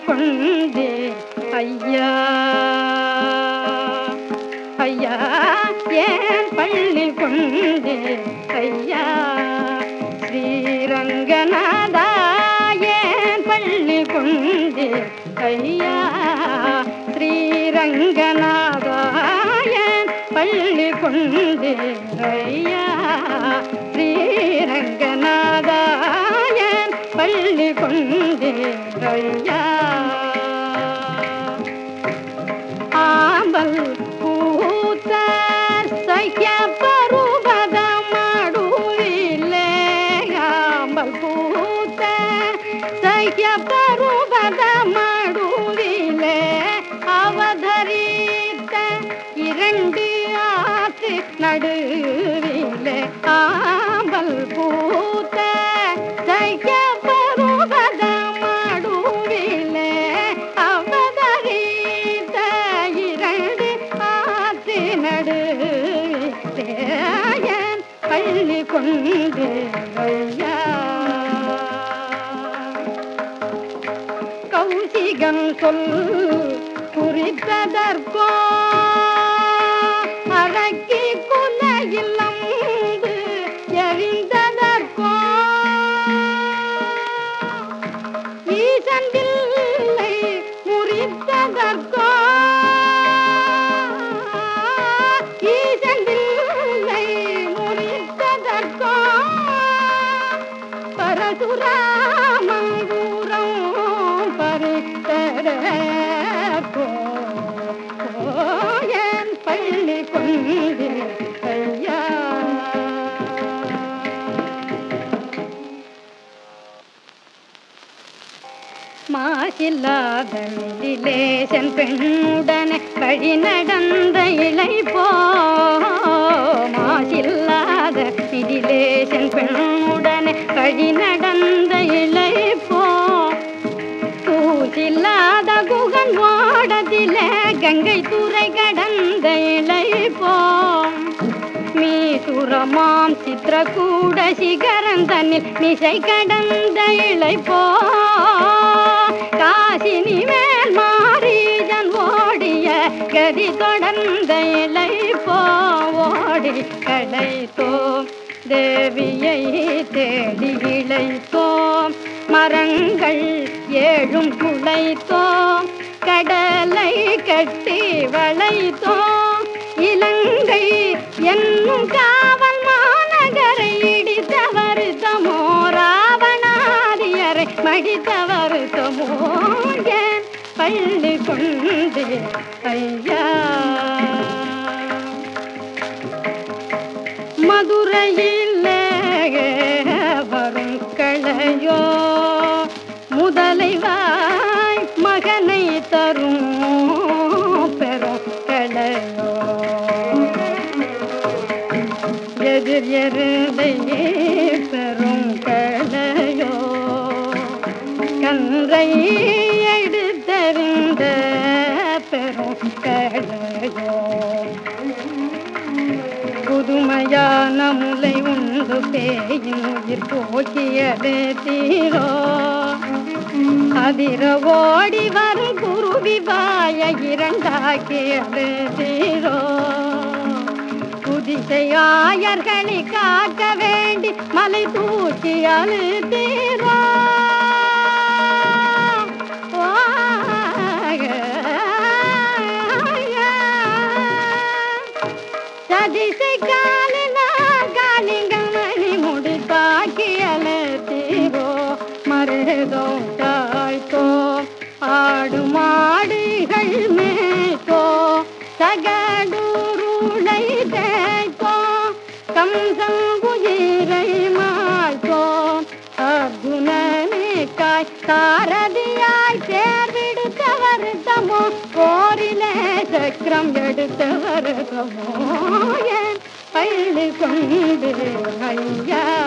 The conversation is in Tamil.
கொண்டே ஐயா ஐயா ஏன் பள்ளி கொண்டே ஐயா ஸ்ரீரங்கநாதா ஏன் பள்ளி கொண்டே ஐயா ஸ்ரீரங்கநாதா ஏன் பள்ளி கொண்டே ஐயா ஸ்ரீரங்கநாதா ஏன் பள்ளி கொண்டே ஐயா ஆம்பல் பூத்த சைய பருவத ಮಾಡುವಿಲೆ ಆಂಬಲ್ பூத்த சைய பருவத ಮಾಡುவிலே அவதரித்த இரண்டு ஆற்று நடுவிலே ஆம்பல் பூத்த சைய பருவத ಮಾಡುவிலே அவதரித்த இரண்டு ஆற்று நடுவிலே என் பள்ளி கொண்டு ஐயா கௌசிகம் சொல் குறித்ததற்கோ அரக்கி குலையில் அம்பு எறிந்ததற்கோ ஈசன் பிள்ளை முறித்ததற்கோ ஈசன் பிள்ளை முறித்ததற்கோ பரசுராமங்கூரம் பறித்தரப்போ என் பள்ளி கொண்டு ஐயா மாசில்லாத மிதிலேசன் பெண்ணுடனே வழி நடந்த இளை போ மாசில்லாத மிதிலேசன் பெண்ணுடனே வழி நடந்த இளை போ தூசில்லாத குகன் ஓடதிலே கங்கை துறை கடந்த இளை போ மீசுரமாம் சித்திரகூட சிகரந்தனில் மிசை கடந்த இளை போ காசினி மேல் மாறீஜன் ஓடிய கதி தொடர்ந்த இலை போ ஓடி களைத்தோம் தேவியை தேடி இழைத்தோம் மரங்கள் ஏழும் குலைத்தோம் கடலை கட்டி வளைத்தோம் இலங்கை என்னும் காவல் மாநகரை இடித்த வருத்தமோ ராவணாதியரை மடித்த வருத்தமோ ஏன் பள்ளி கொண்டு ஐயா மதுரையிலே வரும் களையோ முதலை வாய் மகனை தரும் பெரும் களையோ எதிர் எருதை பெரும் களையோ கன்றை எடுத்தறிந்த பெரும் களையோ புதுமையான முலை உண்டு பேயின் உயிர் போக்கியது தீரோ அதிர ஓடி வரும் குருவி வாய இரண்டாக்கியது தீரோ புதிசையாயர்களை காக்க வேண்டி மலை தூக்கி அழுத்தீரோ சதிசை காலினா காலிங்கள் மணி முடித்தாக்கி அழுத்தீரோ மருதோ தாய்த்தோ ஆடு மாடுகள் மேய்த்தோ சகடூருளை தேய்த்தோ கம்சம் உயிரை மாய்த்தோ அர்ஜுனனே காய் சாரதியாய் சேர்விடுத்த வருத்தமோ போரிலே சக்கரம் எடுத்த வருத்தமோ என் பள்ளி கொண்டு ஐயா